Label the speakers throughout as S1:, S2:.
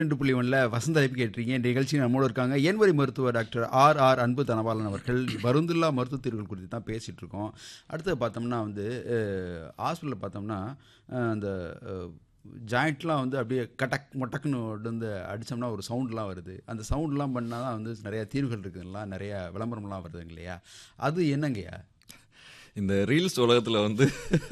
S1: ரெண்டு புள்ளி ஒன்றில் வசந்த அழைப்பு கேட்டிருக்கீங்க இந்த நிகழ்ச்சி நம்மளோட இருக்காங்க ஏன்வரி மருத்துவர் டாக்டர் ஆர் ஆர் அன்பு தனபாலன் அவர்கள் மருந்தில்லா மருத்துவ தீர்வுகள் குறித்து தான் பேசிகிட்டு இருக்கோம் அடுத்தது பார்த்தோம்னா வந்து ஹாஸ்பிட்டலில் பார்த்தோம்னா அஹ், அந்த ஜாயிண்ட்லாம் வந்து அப்படியே கட்டக் மொட்டக்குன்னு வந்து அடித்தோம்னா ஒரு சவுண்ட்லாம் வருது அந்த சவுண்ட்லாம் பண்ணால் தான் வந்து நிறையா தீர்வுகள் இருக்குதுங்களா நிறையா விளம்பரம்லாம் வருதுங்க இல்லையா அது என்னங்கய்யா
S2: இந்த ரீல்ஸ் உலகத்தில் வந்து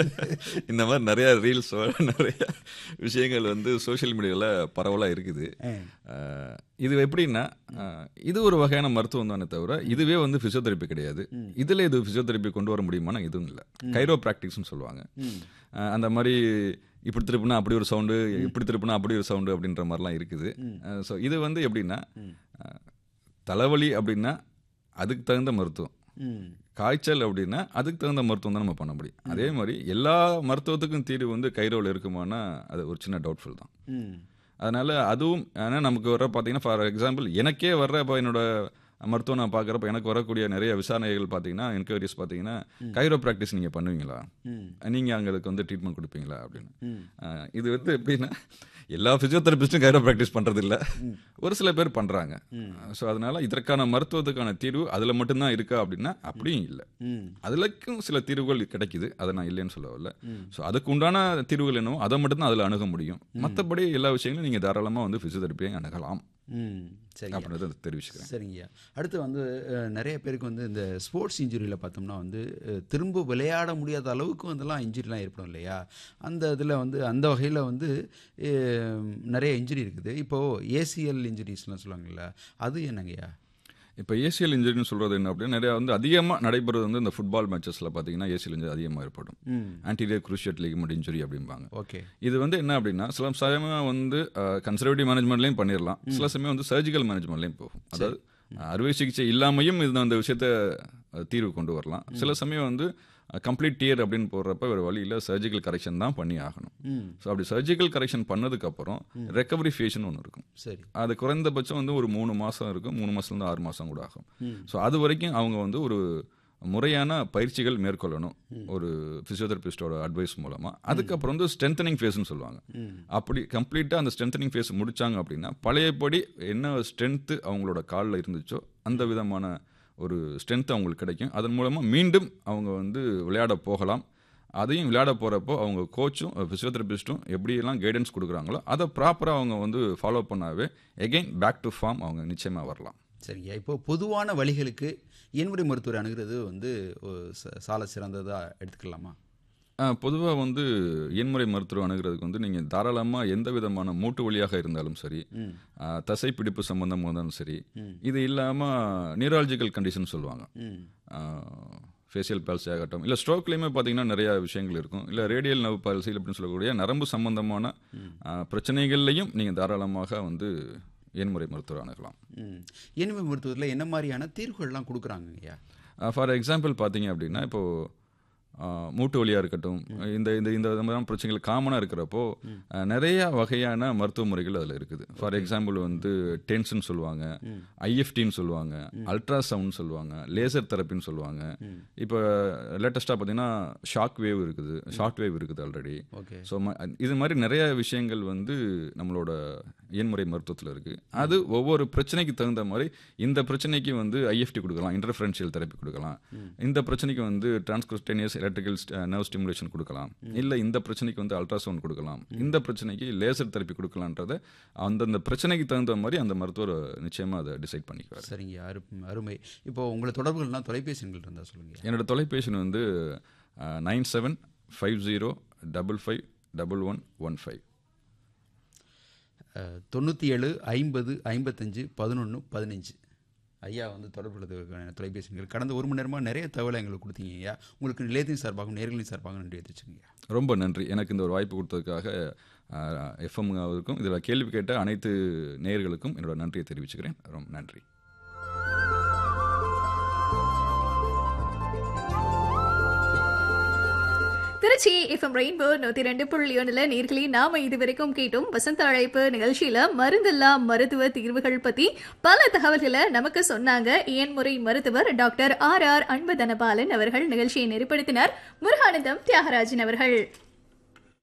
S2: இந்த மாதிரி நிறைய ரீல்ஸ் நிறைய விஷயங்கள் வந்து சோஷியல் மீடியாவில் பரவலாக இருக்குது அஹ், இது எப்படின்னா அஹ், இது ஒரு வகையான மருத்துவம் தானே தவிர இதுவே வந்து ஃபிசியோதெரப்பி கிடையாது இதில் இது ஃபிசியோதெரப்பி கொண்டு வர முடியுமானா இதுவும் இல்லை கைரோ ப்ராக்டிக்ஸ்னு சொல்லுவாங்க அஹ், அந்த மாதிரி இப்படி திருப்பினா அப்படி ஒரு சவுண்டு இப்படி திருப்பினா அப்படி ஒரு சவுண்டு அப்படின்ற மாதிரிலாம் இருக்குது ஸோ இது வந்து எப்படின்னா அஹ், தலைவலி அப்படின்னா அதுக்கு தகுந்த மருத்துவம்
S1: ம்
S2: காய்ச்சல் அப்படின்னா அதுக்கு தகுந்த மருத்துவம் தான் நம்ம பண்ண முடியும் அதே மாதிரி எல்லா மருத்துவத்துக்கும் தீர்வு வந்து கைரோவில் இருக்குமானா அது ஒரு சின்ன டவுட்ஃபுல் தான்
S1: ம்
S2: அதனால் அதுவும் ஆனால் நமக்கு வர பார்த்தீங்கன்னா ஃபார் எக்ஸாம்பிள் எனக்கே வர்ற இப்போ என்னோட மருத்துவம் நான் பார்க்குறப்ப எனக்கு வரக்கூடிய நிறைய விசாரணைகள் பார்த்தீங்கன்னா என்கொயரிஸ் பார்த்தீங்கன்னா கைரோ ப்ராக்டிஸ் நீங்கள் பண்ணுவீங்களா
S1: ம்
S2: நீங்கள் அங்களுக்கு வந்து ட்ரீட்மெண்ட் கொடுப்பீங்களா அப்படின்னு
S1: ம்
S2: அஹ் இது வந்து எப்படின்னா எல்லா ஃபிசியோதெரபிஸ்ட்டும் கைரோ ப்ராக்டிஸ் பண்ணுறது இல்லை ஒரு சில பேர் பண்ணுறாங்க ஸோ அதனால இதற்கான மருத்துவத்துக்கான தீர்வு அதில் மட்டும்தான் இருக்கா அப்படின்னா அப்படியும் இல்லை
S1: ம்
S2: அதுலக்கும் சில தீர்வுகள் கிடைக்குது அதை நான் இல்லைன்னு சொல்ல வரல ஸோ அதுக்கு உண்டான தீர்வுகள் என்னவோ அதை மட்டும்தான் அதில் அணுக முடியும் மற்றபடி எல்லா விஷயங்களும் நீங்கள் தாராளமாக வந்து ஃபிசியோதெரப்பியை அணுகலாம்
S1: ம் சரி
S2: அப்படின்றத தெரிவிச்சுக்கிறேன்
S1: சரிங்கய்யா அடுத்து வந்து அஹ், நிறைய பேருக்கு வந்து இந்த ஸ்போர்ட்ஸ் இன்ஜுரியில் பார்த்தோம்னா வந்து அஹ், திரும்ப விளையாட முடியாத அளவுக்கு வந்துலாம் இன்ஜுரிலாம் ஏற்படும் இல்லையா அந்த இதில் வந்து அந்த வகையில் வந்து அஹ், நிறைய இன்ஜுரி இருக்குது இப்போது ஏசிஎல் இன்ஜுரிஸ்லாம் சொல்லுவாங்கல்ல அது என்னங்கய்யா
S2: இப்போ ஏசிஎல் இன்ஜுரின்னு சொல்கிறது என்ன அப்படின்னா நிறையா வந்து அதிகமாக நடைபெறுவது வந்து இந்த ஃபுட்பால் மேட்சஸில் பார்த்தீங்கன்னா ஏசிஎல் இன்ஜுரி அதிகமாக ஏற்படும்
S1: ம்
S2: ஆன்டீரியர் குரூஷியட் லிகமெண்ட் இன்ஜுரி அப்படிம்பாங்க
S1: ஓகே
S2: இது வந்து என்ன அப்படின்னா சில சமயம் வந்து கன்சர்வேட்டிவ் மேனேஜ்மெண்ட்லையும் பண்ணிடலாம் சில சமயம் வந்து சர்ஜிக்கல் மேனேஜ்மெண்ட்லையும் போகும் அதாவது அஹ், அறுவை சிகிச்சை இல்லாமையும் இது அந்த விஷயத்த அஹ், தீர்வு கொண்டு வரலாம் சில சமயம் வந்து கம்ப்ளீட் டியர் அப்படின்னு போடுறப்ப ஒரு வழியில் சர்ஜிக்கல் கரெக்ஷன் தான் பண்ணி ஆகணும்
S1: ம்
S2: ஸோ அப்படி சர்ஜிக்கல் கரெக்ஷன் பண்ணதுக்கப்புறம் ரெக்கவரி ஃபேஸ்னு ஒன்று இருக்கும்
S1: சரி
S2: அது குறைந்தபட்சம் வந்து ஒரு மூணு மாதம் இருக்கும் மூணு மாதத்துலேருந்து ஆறு மாதம் கூட ஆகும் ஸோ அது வரைக்கும் அவங்க வந்து ஒரு முறையான பயிற்சிகள் மேற்கொள்ளணும் ஒரு ஃபிசியோதெரபிஸ்டோட அட்வைஸ் மூலமாக அதுக்கப்புறம் வந்து ஸ்ட்ரென்தனிங் ஃபேஸ்னு சொல்லுவாங்க அப்படி கம்ப்ளீட்டாக அந்த ஸ்ட்ரென்தனிங் ஃபேஸ் முடிச்சாங்க அப்படின்னா பழையபடி என்ன ஸ்ட்ரென்த்து அவங்களோட காலில் இருந்துச்சோ அந்த விதமான ஒரு ஸ்ட்ரென்த் அவங்களுக்கு கிடைக்கும் அதன் மூலமாக மீண்டும் அவங்க வந்து விளையாட போகலாம் அதையும் விளையாட போகிறப்போ அவங்க கோச்சும் ஃபிசியோதெரபிஸ்ட்டும் எப்படியெல்லாம் கைடன்ஸ் கொடுக்குறாங்களோ அதை ப்ராப்பராக அவங்க வந்து ஃபாலோ பண்ணாவே எகெயின் பேக் டு ஃபார்ம் அவங்க நிச்சயமாக வரலாம்
S1: சரிங்க இப்போ பொதுவான வழிகளுக்கு எண்முறை மருத்துவர் அணுகிறது வந்து ஒரு ச- சால சிறந்ததாக எடுத்துக்கலாமா
S2: பொதுவாக வந்து எண்முறை மருத்துவம் அணுகிறதுக்கு வந்து நீங்கள் தாராளமாக எந்த விதமான மூட்டு வழியாக இருந்தாலும் சரி ஆ, தசை பிடிப்பு சம்பந்தமாக இருந்தாலும் சரி இது இல்லாமல் நியூராலஜிக்கல் கண்டிஷன் சொல்லுவாங்க
S1: ம்
S2: ஃபேஷியல் பால்சி ஆகட்டும் இல்லை ஸ்ட்ரோக்லேயுமே பார்த்தீங்கன்னா நிறையா விஷயங்கள் இருக்கும் இல்லை ரேடியல் நர்வ் பால்சி அப்படின்னு சொல்லக்கூடிய நரம்பு சம்பந்தமான ஆ, பிரச்சனைகள்லையும் நீங்கள் தாராளமாக வந்து எண்முறை மருத்துவர் அணுகலாம்
S1: ம் எண்முறை மருத்துவத்தில் என்ன மாதிரியான தீர்வுகள்லாம் கொடுக்குறாங்க ஐயா
S2: ஃபார் எக்ஸாம்பிள் பார்த்தீங்க அப்படின்னா இப்போது மூட்டு வலியாக இருக்கட்டும் இந்த இந்த இந்த விதமான பிரச்சனைகள் காமனாக இருக்கிறப்போ அஹ், நிறைய வகையான மருத்துவ முறைகள் அதில் இருக்குது ஃபார் எக்ஸாம்பிள் வந்து டென்ஷன் சொல்லுவாங்க ஐஎஃப்டின்னு சொல்லுவாங்க அல்ட்ராசவுண்ட் சொல்லுவாங்க லேசர் தெரப்பின்னு சொல்லுவாங்க இப்போ லேட்டஸ்ட்டாக பார்த்தீங்கன்னா ஷாக் வேவ் இருக்குது ஷார்ட் வேவ் இருக்குது ஆல்ரெடி
S1: ஓகே
S2: ஸோ இது மாதிரி நிறைய விஷயங்கள் வந்து நம்மளோட இயன்முறை மருத்துவத்தில் இருக்குது அது ஒவ்வொரு பிரச்சனைக்கு தகுந்த மாதிரி இந்த பிரச்சனைக்கு வந்து ஐஎஃப்டி கொடுக்கலாம் இன்டர்ஃபரன்ஷியல் தெரப்பி கொடுக்கலாம் இந்த பிரச்சனைக்கு வந்து டிரான்ஸ்கிரிப்டேனியஸ் எலக்ட்ரிக்கல் நர்வ் ஸ்டிமுலேஷன் கொடுக்கலாம் இல்லை இந்த பிரச்சனைக்கு வந்து அல்ட்ராசவுண்ட் கொடுக்கலாம் இந்த பிரச்சனைக்கு லேசர் தெரப்பி கொடுக்கலான்றத அந்தந்த பிரச்சனைக்கு தகுந்த மாதிரி அந்த மருத்துவர் நிச்சயமாக அதை டிசைட் பண்ணிக்குவார்
S1: சரிங்க அரு அருமை இப்போ உங்களை தொடர்புகள்லாம் தொலைபேசி எண்கள் இருந்தால் சொல்லுங்க
S2: என்னோட தொலைபேசி எண் வந்து nine seven five zero double five double one one five
S1: தொண்ணூற்றி ஏழு ஐம்பது ஐம்பத்தஞ்சு பதினொன்று பதினஞ்சு ஐயா வந்து தொடர்புள்ளதுக்கான தொலைபேசி எண்கள் கடந்த ஒரு மணி நேரமாக நிறைய தகவலை எங்களுக்கு கொடுத்தீங்க ஐயா உங்களுக்கு நிலையத்தின் சார்பாகவும் நேர்களின் சார்பாகவும் நன்றி தெரிவிச்சுங்க ஐயா
S2: ரொம்ப நன்றி எனக்கு இந்த ஒரு வாய்ப்பு கொடுத்ததுக்காக எஃப்எம் அவருக்கும் இதில் கேள்வி கேட்ட அனைத்து நேயர்களுக்கும் என்னோட நன்றியை தெரிவிச்சுக்கிறேன் ரொம்ப நன்றி
S3: திருச்சி எஃப்எம் ரெயின்போ நூத்தி ரெண்டு புள்ளி ஒண்ணுல நேர்களே நாம இதுவரைக்கும் கேட்டோம் வசந்த அழைப்பு நிகழ்ச்சியில மருந்தில்லா மருத்துவ தீர்வுகள் பத்தி பல தகவல்களை நமக்கு சொன்னாங்க இயன்முறை மருத்துவர் டாக்டர் ஆர் ஆர் அன்பு தனபாலன் அவர்கள் நிகழ்ச்சியை நெறிப்படுத்தினார் முருகானந்தம் தியாகராஜன் அவர்கள்